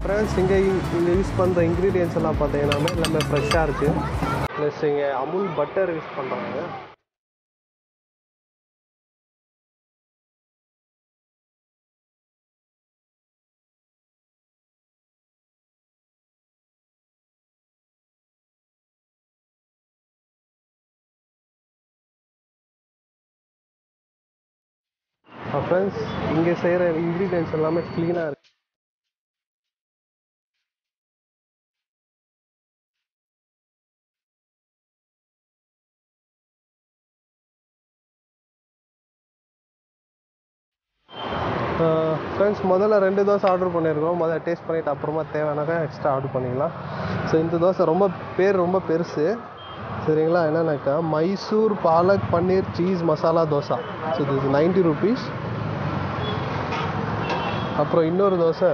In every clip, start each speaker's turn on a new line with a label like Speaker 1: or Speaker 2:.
Speaker 1: Friends இங்கே இங்கே use பண்ணுற இன்க்ரீடியன்ஸ் எல்லாம் பார்த்தீங்கன்னா எல்லாமே ஃப்ரெஷ்ஷாக இருக்குது ப்ளஸ் இங்கே அமுல் பட்டர் யூஸ் பண்ணுறாங்க ஃப்ரெண்ட்ஸ் இங்கே செய்கிற இன்க்ரீடியன்ஸ் எல்லாமே க்ளீனாக இருக்கு ஃப்ரெண்ட்ஸ் முதல்ல ரெண்டு தோசை ஆர்டர் பண்ணியிருக்கோம் முதல்ல டேஸ்ட் பண்ணிவிட்டு அப்புறமா தேவையானாக்கா எக்ஸ்ட்ரா ஆர்டர் பண்ணிக்கலாம் ஸோ இந்த தோசை ரொம்ப பேர் ரொம்ப பெருசு சரிங்களா என்னன்னாக்கா மைசூர் பாலக் பன்னீர் சீஸ் மசாலா தோசை ஸோ இது நைன்ட்டி ருபீஸ் அப்புறம் இன்னொரு தோசை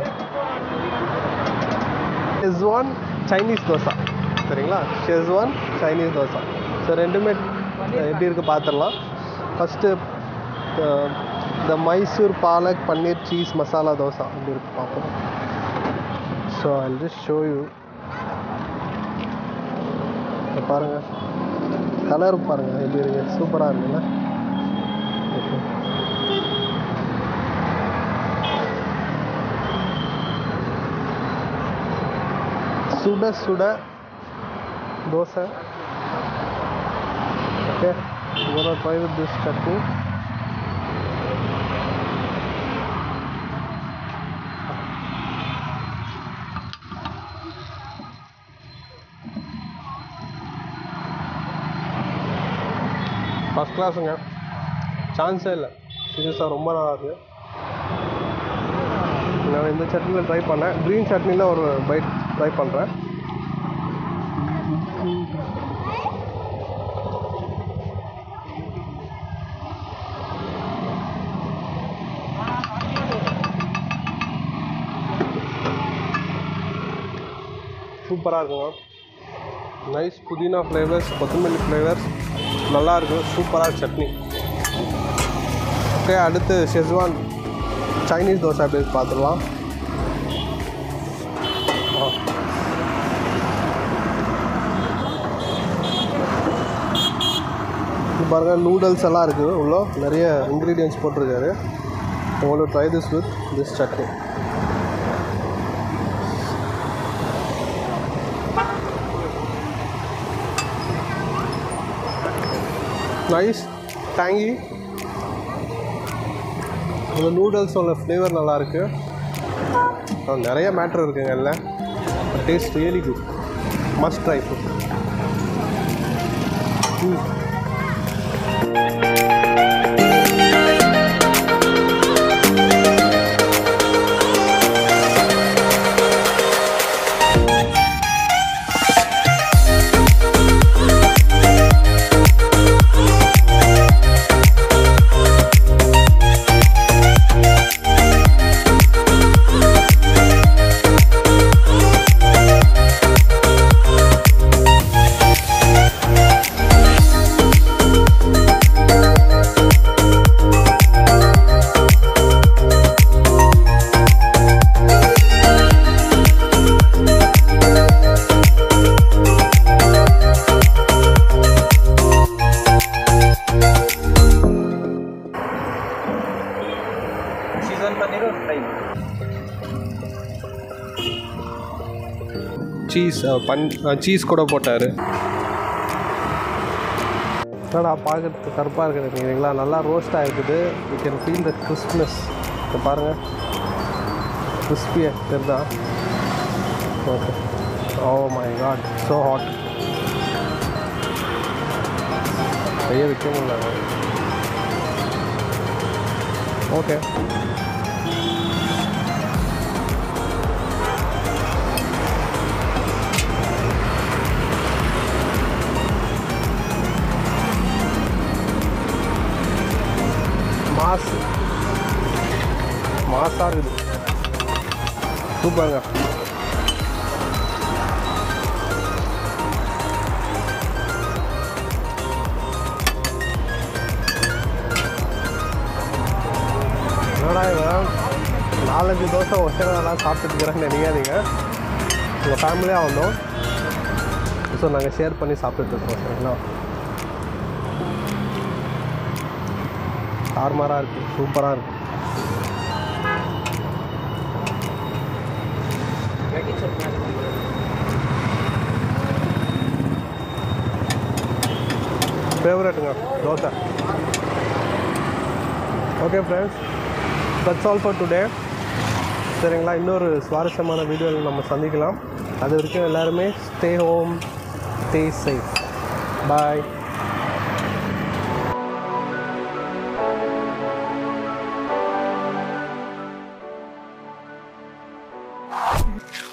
Speaker 1: ஷெஸ்வான் சைனீஸ் தோசை சரிங்களா ஷெஸ்வான் சைனீஸ் தோசை ஸோ ரெண்டுமே எப்படி இருக்குது பார்த்துடலாம் ஃபஸ்ட்டு இந்த மைசூர் பாலக் பன்னீர் சீஸ் மசாலா தோசை அப்படி இருக்கு பார்ப்போம் so I just show you பாருங்கள் கலர் பாருங்கள் எப்படி இருக்கு சூப்பராக இருக்குல்ல ஓகே சுட சுட தோசை ஓகே ஒரு try with this chutney first கிளாஸுங்க சான்ஸே இல்லை சீரியஸாக ரொம்ப நல்லா இருக்கு நான் இந்த சட்னியில் ட்ரை பண்ணேன் க்ரீன் சட்னியில் ஒரு பைட் ட்ரை பண்ணுறேன் சூப்பராக இருக்குங்க நைஸ் புதினா ஃப்ளேவர்ஸ் கொத்தமல்லி ஃப்ளேவர்ஸ் நல்லா இருக்கும் சூப்பராக சட்னி ஓகே அடுத்து ஷெஸ்வான் சைனீஸ் தோசை எப்படி பார்த்துடலாம் பாருங்க நூடுல்ஸ் எல்லாம் இருக்குது உள்ள நிறைய இன்க்ரீடியன்ஸ் போட்டிருக்காரு உங்களுக்கு try this with this chutney nice tangy இந்த நூடுல்ஸோட ஃப்ளேவர் நல்லாயிருக்கு நிறைய மேட்ரு இருக்குங்க இல்லை taste really good must try food
Speaker 2: Season paneer or fry?
Speaker 1: Cheese bun cheese கூட போட்டார் என்னடா பார்க்கறதுக்கு கருப்பாக இருக்கிறீங்களா நல்லா ரோஸ்டாக இருக்குது you can feel the crispness இப்போ பாருங்கள் கிறிஸ்பியாக தெரிதா okay oh my God so hot கையை வைக்க முடியல ஓகே மாஸ் மாஸாக இருக்குது சூப்பருங்க என்னடா இவன் நாலு நாலஞ்சு தோசை ஒரே நாளாக சாப்பிட்டுக்கிறேன்னு நினைக்காதீங்க உங்கள் ஃபேமிலியாக வந்தோம் ஸோ நாங்கள் ஷேர் பண்ணி சாப்பிட்டுட்டு இருக்கோம் சரிங்களா தார்மாராக இருக்குது சூப்பராக இருக்குது ஃபேவரட்டுங்க dosa okay friends that's all for today சரிங்களா இன்னொரு சுவாரஸ்யமான வீடியோவில் நம்ம சந்திக்கலாம் அது வரைக்கும் எல்லாருமே stay home stay safe bye
Speaker 3: Thank